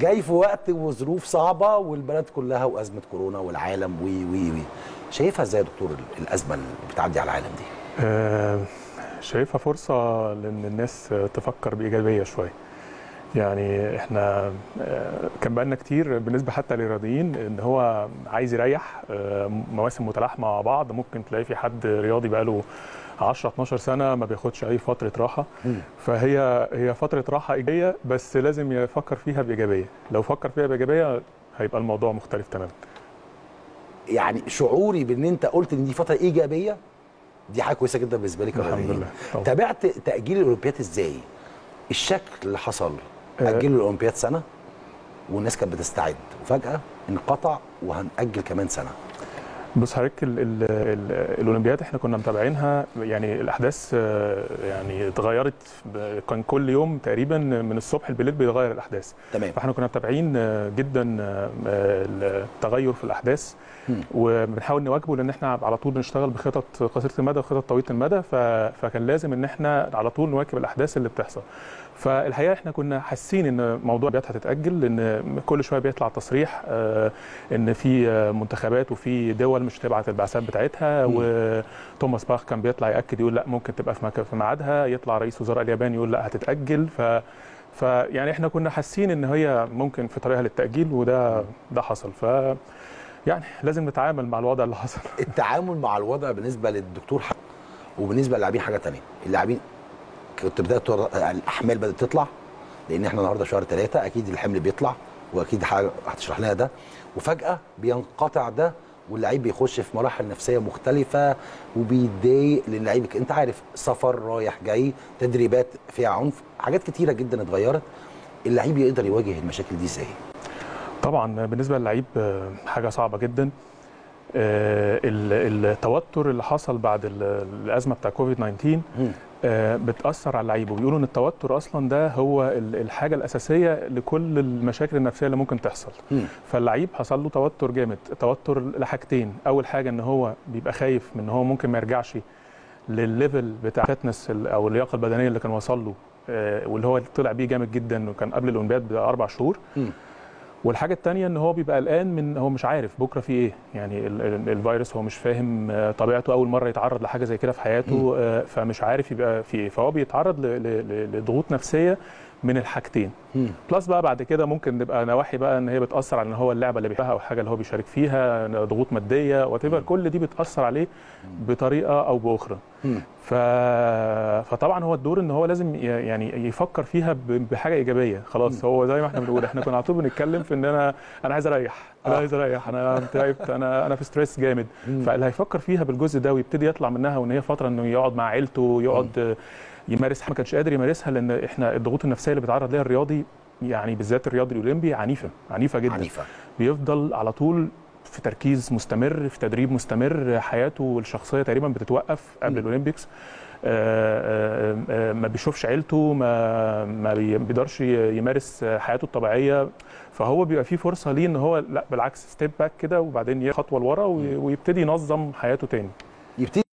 جاي في وقت وظروف صعبه والبلد كلها وازمه كورونا والعالم وي وي وي شايفها ازاي يا دكتور ال- الازمه اللي بتعدي على العالم دي آه، شايفها فرصة لأن الناس تفكر بإيجابية شوية يعني احنا آه، كان بقالنا كتير بالنسبة حتى للرياضيين ان هو عايز يريح آه، مواسم متلاحمة مع بعض ممكن تلاقي في حد رياضي بقاله 10 12 سنة ما بياخدش أي فترة راحة فهي هي فترة راحة إيجابية بس لازم يفكر فيها بإيجابية لو فكر فيها بإيجابية هيبقى الموضوع مختلف تماما يعني شعوري بان انت قلت ان دي فتره ايجابيه دي حاجه كويسه جدا بالنسبه لي الحمد كرياضيين لله طبعا. تابعت تاجيل الاولمبياد ازاي الشكل اللي حصل اجلوا الاولمبياد سنه والناس كانت بتستعد وفجاه انقطع وهنأجل كمان سنه بص حضرتك ال- ال- ال- الاولمبياد احنا كنا متابعينها يعني الاحداث آه، يعني اتغيرت ب- كان كل يوم تقريبا من الصبح بالليل بيتغير الاحداث تمام فاحنا كنا متابعين آه، جدا آه، التغير في الاحداث مم. وبنحاول نواكبه لان احنا على طول بنشتغل بخطط قصيره المدى وخطط طويله المدى ف- فكان لازم ان احنا على طول نواكب الاحداث اللي بتحصل فالحقيقه احنا كنا حاسين ان موضوع البيات هتتاجل لان كل شويه بيطلع تصريح آه، ان في آه، منتخبات وفي دول مش هتبعت البعثات بتاعتها مم. وتوماس باخ كان بيطلع ياكد يقول لا ممكن تبقى في مك- في ميعادها يطلع رئيس وزراء اليابان يقول لا هتتاجل ف فيعني احنا كنا حاسين ان هي ممكن في طريقها للتاجيل وده ده حصل ف يعني لازم نتعامل مع الوضع اللي حصل التعامل مع الوضع بالنسبه للدكتور حق وبالنسبه للاعبين حاجه تانية اللاعبين كنت بدات تر- الاحمال بدات تطلع لان احنا النهارده شهر ثلاثة اكيد الحمل بيطلع واكيد حاجة هتشرح لنا ده وفجاه بينقطع ده واللعيب بيخش في مراحل نفسيه مختلفه وبيتضايق لان اللعيب انت عارف سفر رايح جاي تدريبات فيها عنف حاجات كتيره جدا اتغيرت اللعيب يقدر يواجه المشاكل دي ازاي طبعا بالنسبه للعيب آه، حاجه صعبه جدا آه، ال- التوتر اللي حصل بعد ال- الازمه بتاع كوفيد 19 مم. آه، بتاثر على اللعيب وبيقولوا ان التوتر اصلا ده هو ال- الحاجه الاساسيه لكل المشاكل النفسيه اللي ممكن تحصل مم. فاللعيب حصل له توتر جامد توتر لحاجتين اول حاجه ان هو بيبقى خايف من ان هو ممكن ما يرجعش للليفل بتاع الفتنس او اللياقه البدنيه اللي كان وصل له آه، واللي هو طلع بيه جامد جدا وكان قبل الاولمبياد باربع شهور مم. والحاجه الثانيه ان هو بيبقى قلقان من هو مش عارف بكره في ايه يعني ال- ال- الفيروس هو مش فاهم آه، طبيعته اول مره يتعرض لحاجه زي كده في حياته آه، فمش عارف يبقى في ايه فهو بيتعرض ل- ل- ل- لضغوط نفسيه من الحاجتين مم. بلس بقى بعد كده ممكن نبقى نواحي بقى ان هي بتاثر على ان هو اللعبه اللي بيحبها او الحاجه اللي هو بيشارك فيها ضغوط ماديه وات كل دي بتاثر عليه بطريقه او باخرى مم. ف... فطبعا هو الدور ان هو لازم ي- يعني يفكر فيها ب- بحاجه ايجابيه خلاص هو زي ما احنا بنقول احنا كنا على طول بنتكلم في ان انا انا عايز اريح انا آه. عايز اريح انا تعبت انا انا في ستريس جامد مم. فاللي هيفكر فيها بالجزء ده ويبتدي يطلع منها وان هي فتره انه يقعد مع عيلته يقعد يمارس ما كانش قادر يمارسها لان احنا الضغوط النفسيه اللي بيتعرض ليها الرياضي يعني بالذات الرياضي الاولمبي عنيفه عنيفه جدا عنيفه بيفضل على طول في تركيز مستمر في تدريب مستمر حياته الشخصيه تقريبا بتتوقف قبل مم. الاولمبيكس آه، آه، آه، ما بيشوفش عيلته ما ما بي- بيقدرش يمارس حياته الطبيعيه فهو بيبقى فيه فرصه ليه ان هو لا بالعكس ستيب باك كده وبعدين خطوه لورا وي- ويبتدي ينظم حياته تاني يبتدي